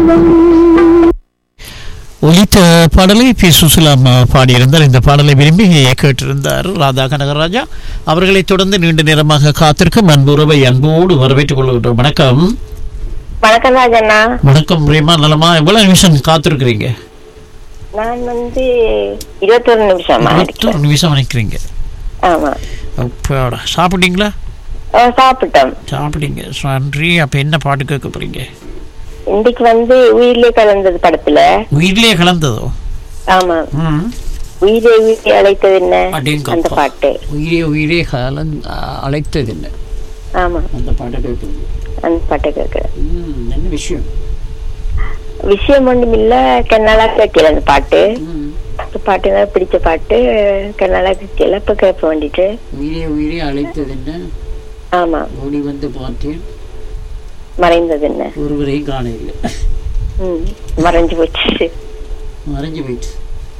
ஒலித்த பாடலை பி சுசிலாம் பாடியிருந்தார் இந்த பாடலை விரும்பி கேட்டிருந்தார் ராதா கனகராஜா அவர்களைத் தொடர்ந்து நீண்ட நேரமாக காத்திருக்கும் அன்புறவை அன்போடு வரவேற்றுக் கொள்கின்றோம் வணக்கம் வணக்கம் ராஜண்ணா வணக்கம் பிரேமா நலமா எவ்வளவு நிமிஷம் காத்திருக்கிறீங்க நான் வந்து இருபத்தொரு நிமிஷமா இருபத்தொரு நிமிஷம் நினைக்கிறீங்க ஆமா அப்பாடா சாப்பிட்டீங்களா அஹ் சாப்பிட்டோம் சாப்பிட்டீங்க நன்றி அப்ப என்ன பாட்டு கேட்க போறீங்க இன்னைக்கு வந்து உயிரிலே கலந்தது படத்துல உயிரிலே கலந்ததோ ஆமா ம் உயிரை உயிரை அழைத்தது என்ன அடேங்கப்பா. அந்த பாட்டு உயிரே உயிரே கலந் அழைத்தது இல்லை ஆமா அந்த பாட்டை கேட்குறது அந்த பாட்டை கேட்கிறேன் ம் என்ன விஷயம் விஷயம் ஒண்ணும் இல்ல கண்ணாலா கேட்கல அந்த பாட்டு ம் அந்த பாட்டு எனக்கு பிடிச்ச பாட்டு கண்ணாலா கேட்கல இப்ப கேட்ப வேண்டிட்டு உயிரே உயிரே அழைத்தது என்ன ஆமா ஓடி வந்து பார்த்தேன் மறைந்தது என்ன ஒருவரையும் காண இல்லை ம் மறைஞ்சு போச்சு மறைஞ்சு போயிடுச்சு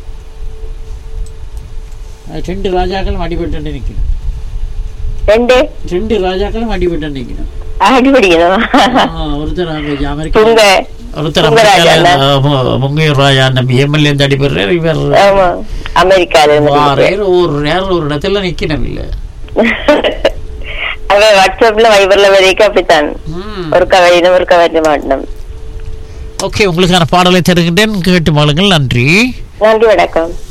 அது ரெண்டு ராஜாக்களும் அடிபட்டு நிற்கணும் ரெண்டு ரெண்டு ராஜாக்களும் அடிபட்டு நிற்கணும் அடி பிடிக்கணும் ஒருத்தர் அங்க அமெரிக்கா உங்க ஒருத்தர் உங்க ராஜா அமெரிக்கால முங்கையூர் ராஜா நம்ம எம்எல்ஏ அடிபடுறார் இவர் ஆமா அமெரிக்கால இருந்து வாரேர் ஒரு நேரம் ஒரு இடத்துல நிக்கணும் இல்ல அவன் வாட்ஸ்அப்ல வைபர்ல வரைக்கும் அப்படித்தான் ம். ஒரு கவரினும் ஒரு கவரின மாட்டோம் ஓகே உங்களுக்கான பாடலை தருகின்றேன் கேட்டு மாளுங்கள் நன்றி நன்றி வணக்கம்